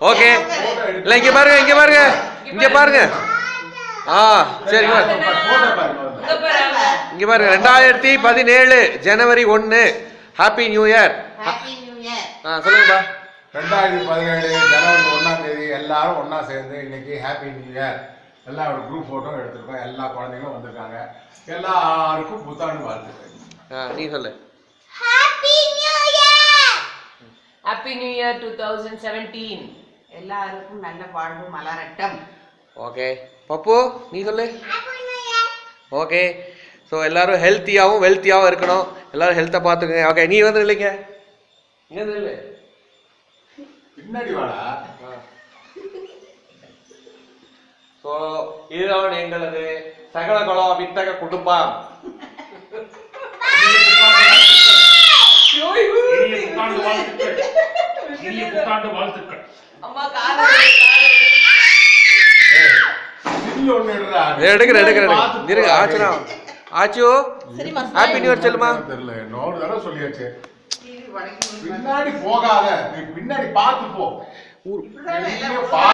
Okay இல்லை இங்கே பாருங்க இங்கே பாருங்க இங்கே பாருங்க ஆ சரி இங்க பாருங்க. போட்டோ பாருங்க இங்க பாரு. இங்கே பாருங்க ரெண்டாயிரத்தி பதினேழு ஜனவரி ஒன்று happy new year happy new year ஆ சொல்லுங்கப்பா ரெண்டாயிரத்தி பதினேழு ஜனவரி ஒண்ணாம் தேதி எல்லாரும் ஒண்ணா சேர்ந்து இன்னைக்கு ஹாப்பி நியூ இயர் எல்லாம் ஒரு குரூப் போட்டோ எடுத்திருக்கோம் எல்லா குழந்தைங்களும் வந்திருக்காங்க எல்லாருக்கும் புத்தாண்டு வாழ்த்துக்கள் ஆ நீ சொல்லு happy new year happy new year two thousand seventeen எல்லாருக்கும் நல்ல வாழ்வு மலரட்டம் ஓகே பப்பு நீ சொல்லு happy new year okay so எல்லாரும் ஹெல்த்தியாகவும் வெல்த்தியாகவும் இருக்கணும் எல்லாரும் ஹெல்த்தை பார்த்துக்கங்க ஓகே நீ வந்து இல்லைங்க இங்கே வந்து இல்லை பின்னாடி வாடா ஸோ இதுதான் எங்களது சகல குலம் வித்தக குடும்பம் இனிய புத்தாண்டு வாழ்த்துக்கள் இனிய புத்தாண்டு வாழ்த்துக்கள் அம்மா கால சில்லு ஒண்ணு எடுறா. எடுக்கிறேன் எடுக்கிறேன் பார்த்து இருங்க போடா. ஆச்சுனா ஆச்சு ஹாப்பி நியூ இயர் சொல்லுமா தெரியல இன்னொரு தடவை சொல்லியாச்சு பின்னாடி போகாத நீ பின்னாடி பார்த்து போ ஊர் வெளிய பா-